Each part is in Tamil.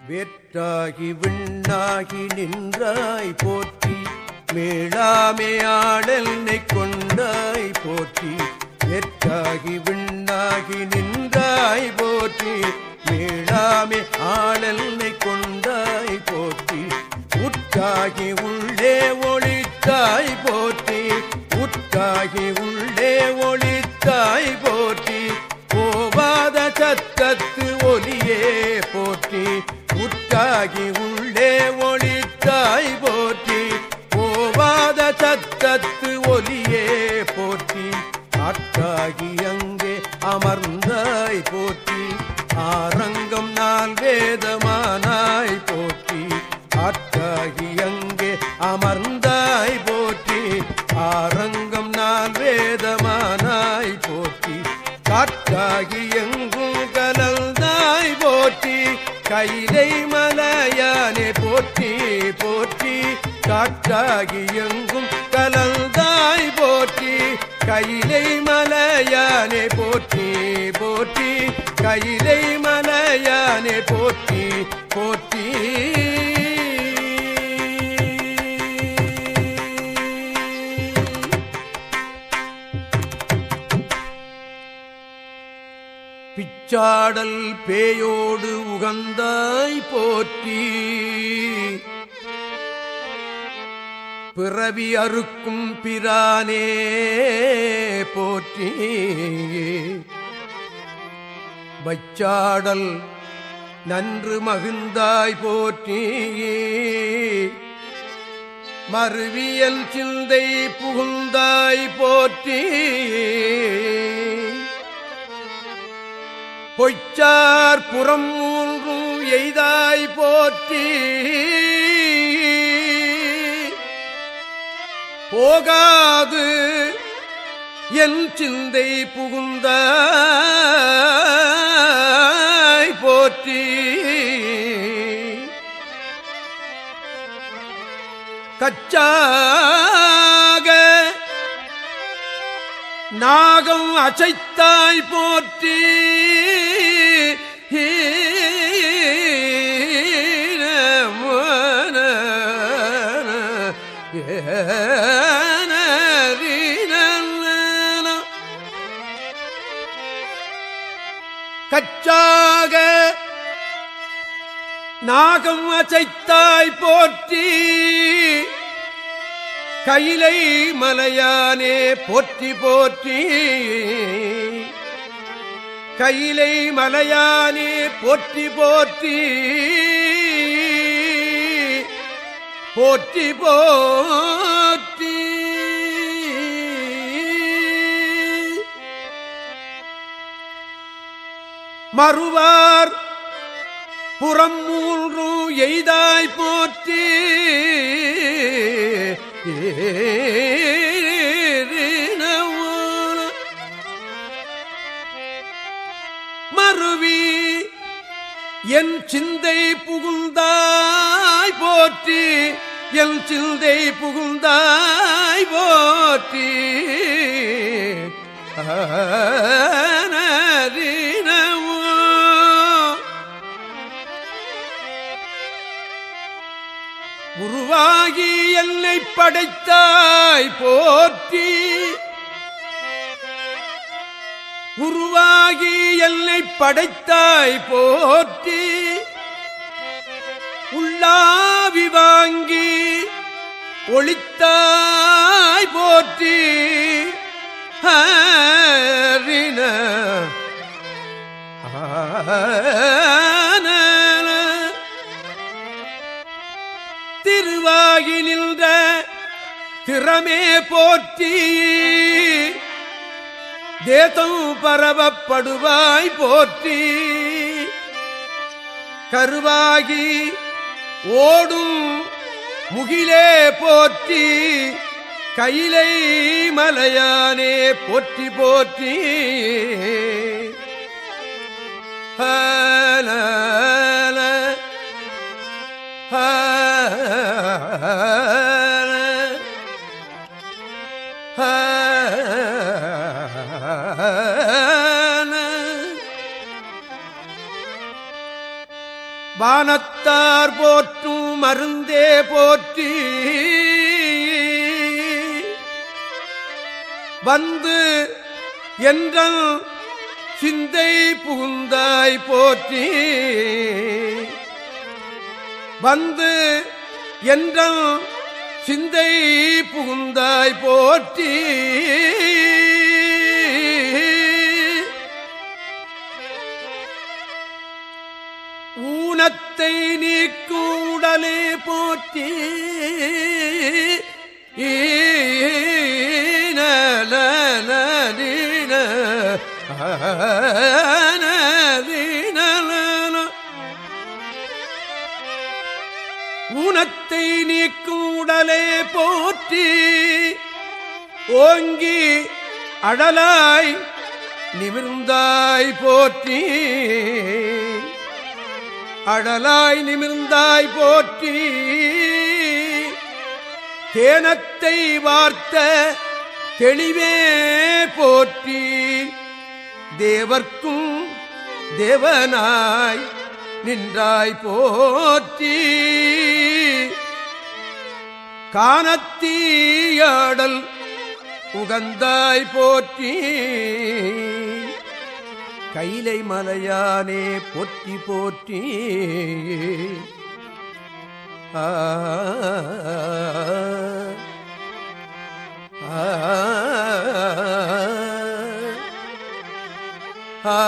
வேற்றாகி விண்ணாகி நின்றாய் போற்றி மேளாமே ஆடல்னை கொண்டாய் போற்றி வேற்றாகி விண்ணாகி நின்றாய் போற்றி மேளாமே ஆடல்னை கொண்டாய் போற்றி உற்றாகி உள்ளே ஒளித்தாய் போற்றி உற்றாகி உள்ளே ஒளித்தாய் போற்றி போவாத சத்தத்து ஒலியே போற்றி உற்றாகி உள்ளே ஒளித்தாய் போற்றி போவாத சத்தத்து ஒலியே போற்றி காற்றாகி அங்கே அமர்ந்தாய் போற்றி ஆரங்கம் நாள் வேதமானாய் போற்றி காற்றாகி அங்கே அமர்ந்தாய் போற்றி ஆரங்கம் நாள் வேதமானாய் போற்றி காற்றாகி எங்கும் கலந்தாய் போற்றி கைலை மலையானே போற்றி போற்றி காற்றாகி எங்கும் கலந்தாய் போற்றி கைலை மலையானே போற்றி போற்றி கைலை மலையானே போற்றி போற்றி பிச்சாடல் பேயோடு உகந்தாய் போற்றி பிறவி அறுக்கும் பிரானே போற்றி வைச்சாடல் நன்று மகிழ்ந்தாய் போற்றி மறுவியல் சிந்தை புகுந்தாய் போற்றி பொய்ச்சார் புறம் மூன்றும் எய்தாய் போற்றி போகாது என் சிந்தை புகுந்தாய் போற்றி கச்சாக நாகம் அசைத்தாய் போற்றி கச்சாக நாகம் அசைத்தாய் போற்றி கைலை மலையானே போற்றி போற்றி கைலை மலையானே போற்றி போற்றி போற்றி போற்றி மறுவார் புறம் மூன்று எய்தாய் போற்றி மறுவி என் சிந்தை புகுந்தாய் போற்றி என் சிந்தை புகுந்தாய் போற்றி ஆனரினவோ உருவாகி என்னை படைத்தாய் போற்றி உருவாகி என்னை படைத்தாய் போற்றி உள்ளாவி வாங்கி ஒளித்தாய் போற்றி ஹரின ஆன திருவாகி நின்ற திறமே போற்றி தேசம் பரவப்படுவாய் போற்றி கருவாகி ஓடும் முகிலே போற்றி கைலை மலையானே போற்றி போற்றி ஹல வானத்தார் போற்றும் மருந்தே போற்றி வந்து என்றல் சிந்தை புகுந்தாய் போற்றி வந்து என்றல் சிந்தை புகுந்தாய் போற்றி ஊனத்தை நீக்கூடலே போற்றி ஈனலீன ஊனத்தை நீக்கும் உடலே போற்றி ஓங்கி அடலாய் நிமிர்ந்தாய் போற்றி அடலாய் நிமிர்ந்தாய் போற்றி தேனத்தை வார்த்த தெளிவே போற்றி தேவர்க்கும் தேவனாய் நின்றாய் போற்றி காணத்தீயாடல் உகந்தாய் போற்றி கைலை மலையானே போற்றி போற்றி ஆ ஆ ஆ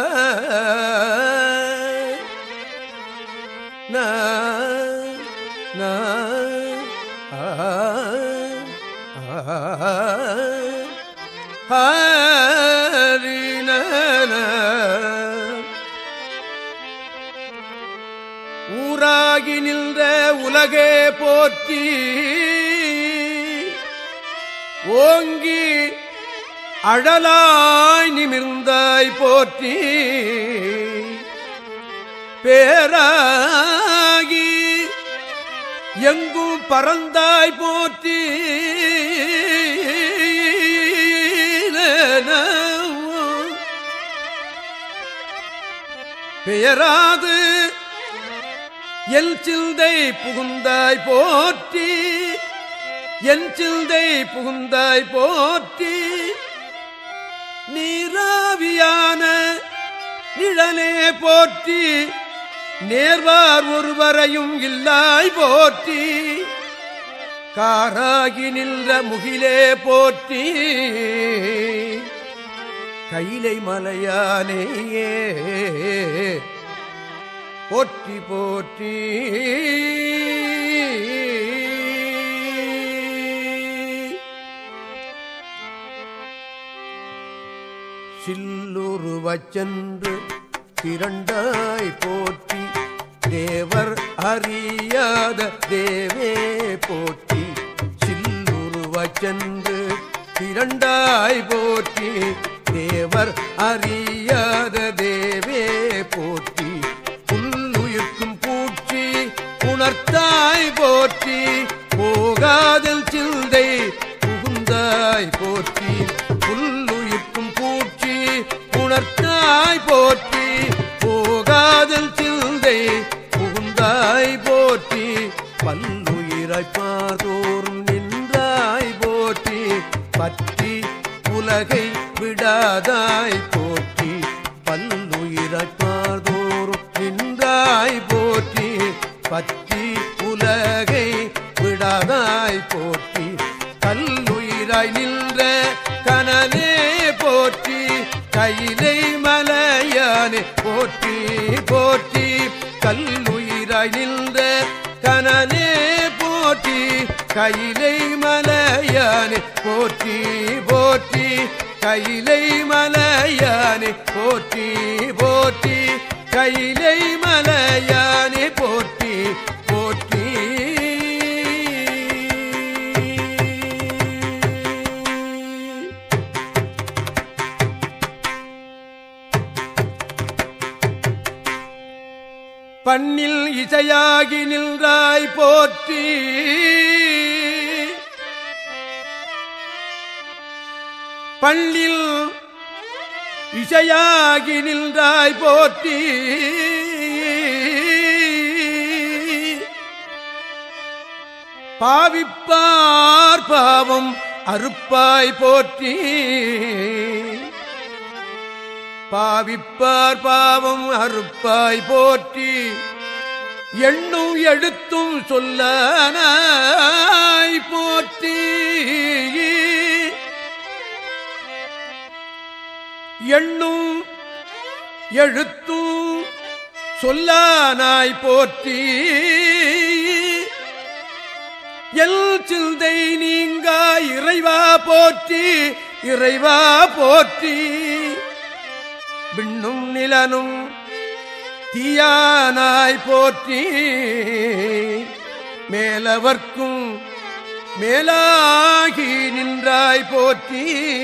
நா நா ஆ ஊராகி நின்ற உலகே போற்றி ஓங்கி அழலாய் நிமிர்ந்தாய் போற்றி பேராகி எங்கும் பறந்தாய் போற்றி பெயராது எல் சிந்தை புகுந்தாய் போற்றி என் சிந்தை புகுந்தாய் போற்றி நீராவியான நிழலே போற்றி நேர்வார் ஒருவரையும் இல்லாய் போற்றி காராகி நின்ற முகிலே போற்றி கைலை மலையானேயே போற்றி போற்றி சில்லுருவச் சென்று திரண்டாய் போற்றி தேவர் அறியாத தேவே போற்றி சில்லுருவச் சென்று திரண்டாய் போற்றி தேவர் அறியாத தேவே போற்றி புல்லுயிர்க்கும் பூச்சி உணர்த்தாய் போற்றி போகாதல் சிந்தை புகுந்தாய் போற்றி புல்லுயிர்க்கும் பூச்சி உணர்த்தாய் போற்றி போகாதல் சிந்தை புகுந்தாய் போற்றி பல்லுயிராய் பார்த்தோறும் நின்றாய் போற்றி பற்றி உலகை விடாதாய் போற்றி பல்லுயிராய் பார்த்தோறும் நின்றாய் போற்றி பற்றி உலகை விடாதாய் போற்றி கல்லுயிராய் நின்ற கனலே போற்றி கையிலை மலையானே போற்றி போற்றி கல்லுயிராய் நின்ற கனலே போற்றி கையிலை மலையானே போற்றி போற்றி கையிலை மலையானே போற்றி போற்றி கையிலை மலையானே போற்றி போற்றி பண்ணில் இசையாகி நின்றாய் போற்றி பள்ளில் இசையாகி நின்றாய் போற்றி பாவிப்பார் பாவம் அறுப்பாய் போற்றி பாவிப்பார் பாவம் அறுப்பாய் போற்றி எண்ணும் எழுத்தும் சொல்லனாய் போற்றி எண்ணும் எழுத்தும் சொல்லானாய் போற்றி எல் சிந்தை நீங்கா இறைவா போற்றி இறைவா போற்றி விண்ணும் நிலனும் தீயானாய் போற்றி மேலவர்க்கும் மேலாகி நின்றாய் போற்றி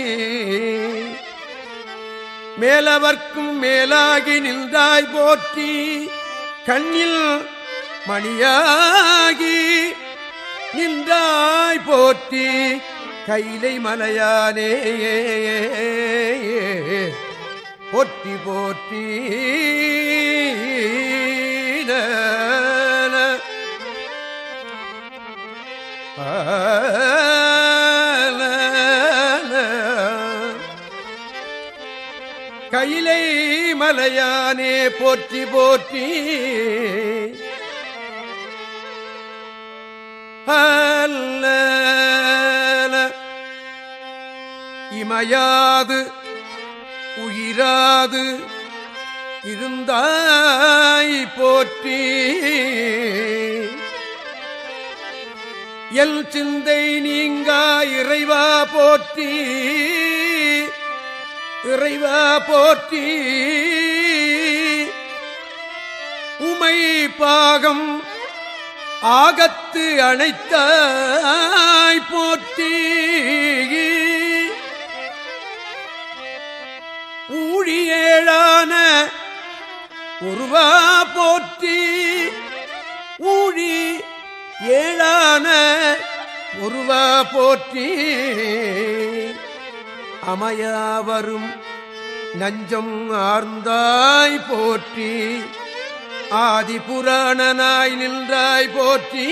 மேலவர்க்கும் மேலாகி நின்றாய் போற்றி கண்ணில் மணியாகி நின்றாய் போற்றி கைலை மலையானே போற்றி போற்றி நன. ஆன. கையிலை மலையானே போற்றி போற்றி அல்ல இமையாது உயிராது இருந்தாய் போற்றி எல் சிந்தை நீங்கா இறைவா போற்றி இறைவா போற்றி உமை பாகம் ஆகத்து அணைத்தாய் போற்றி ஊழியேழான உருவா போற்றி ஊழி ஏழான உருவா போற்றி அமையாவரும் நஞ்சம் ஆர்ந்தாய் போற்றி ஆதி புராணனாய் நின்றாய் போற்றி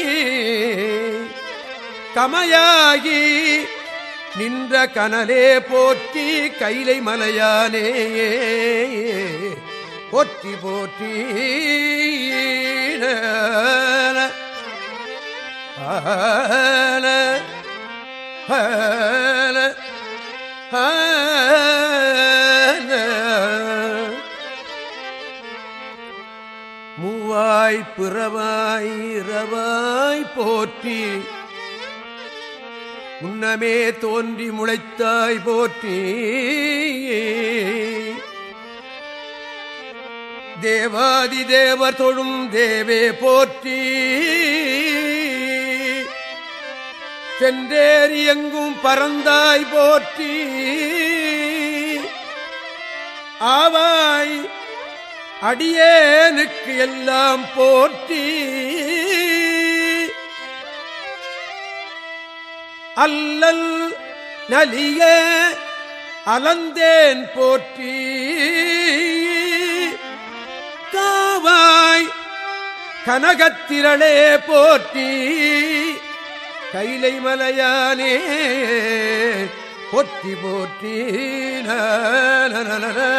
கமையாகி நின்ற கனலே போற்றி கைலை மலையானே போற்றி போற்றி ஆன ஆன மூவாய் பிறவாய் இரவாய் போற்றி முன்னமே தோன்றி முளைத்தாய் போற்றி தேவாதி தேவர் தொழும் தேவே போற்றி சென்றேறி எங்கும் பறந்தாய் போற்றி ஆவாய் அடியேனுக்கு எல்லாம் போற்றி அல்லல் நலிய அலந்தேன் போற்றி காவாய் கனகத்திரளே போற்றி கைலை மலையானே போற்றி போற்றி நன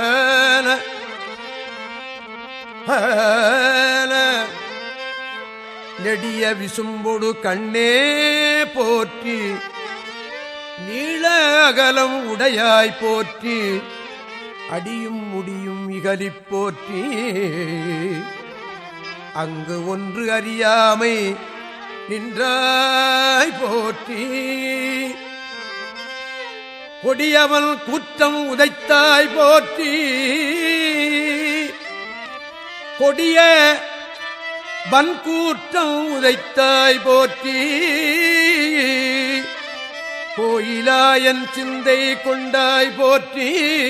நெடிய விசும்பொடு கண்ணே போற்றி நீள அகலம் உடையாய் போற்றி அடியும் முடியும் இகலிப் போற்றி அங்கு ஒன்று அறியாமை நின்றாய் போற்றி கொடியவன் குற்றம் உதைத்தாய் போற்றி கொடிய வன்கூற்றம் உதைத்தாய் போற்றி கோயிலாயன் சிந்தை கொண்டாய் போற்றி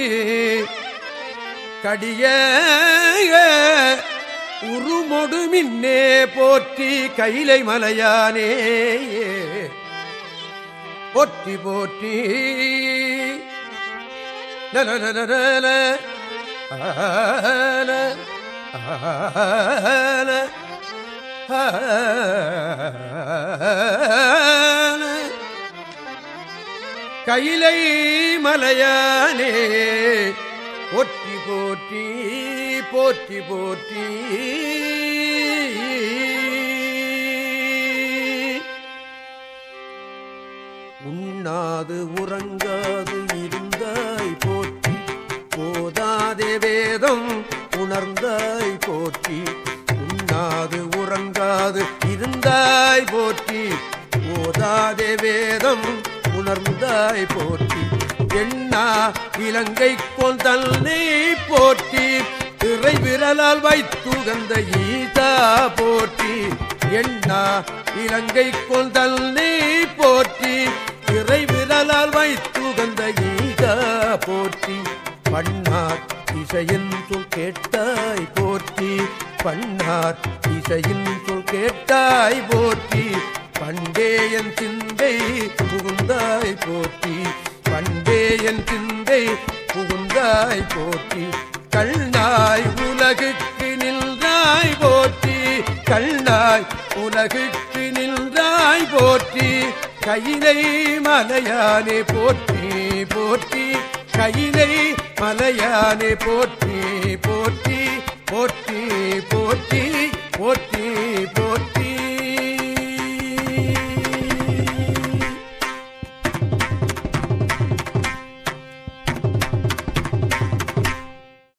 கடிய உருமொடு மின்னே போற்றி கைலை மலையானே போற்றி போற்றி நலனலனல, ஆல, ஆல, கையிலை மலையானே போற்றி போற்றி போற்றி போற்றி உண்ணாது உறங்காது இருந்தாய் போற்றி போதாதே வேதம் உணர்ந்தாய் போற்றி உண்ணாது உறங்காது இருந்தாய் போற்றி போதாதே வேதம் உணர்ந்தாய் போற்றி எண்ணா இலங்கை கொந்தல்னை போற்றி திரை விரலால் வைத்துகந்த ஈதா போற்றி எண்ணா இலங்கை கொந்தல்னை போற்றி திரை விரலால் வைத்துகந்த ஈதா போற்றி பண்ணார் இசையின் சொல் கேட்டாய் போற்றி பண்ணார் இசையின் சொல் கேட்டாய் போற்றி பண்டேயன் சிந்தை புகுந்தாய் போற்றி பண்டேயன் சிந்தை புகுந்தாய் போற்றி கண்ணாய் உலகுக்கு நின்றாய் போற்றி கண்ணாய் உலகுக்கு நின்றாய் போற்றி கையிலை மலையானே போற்றி போற்றி கையிலை மலையானே போற்றி போற்றி போற்றி போற்றி போற்றி போற்றி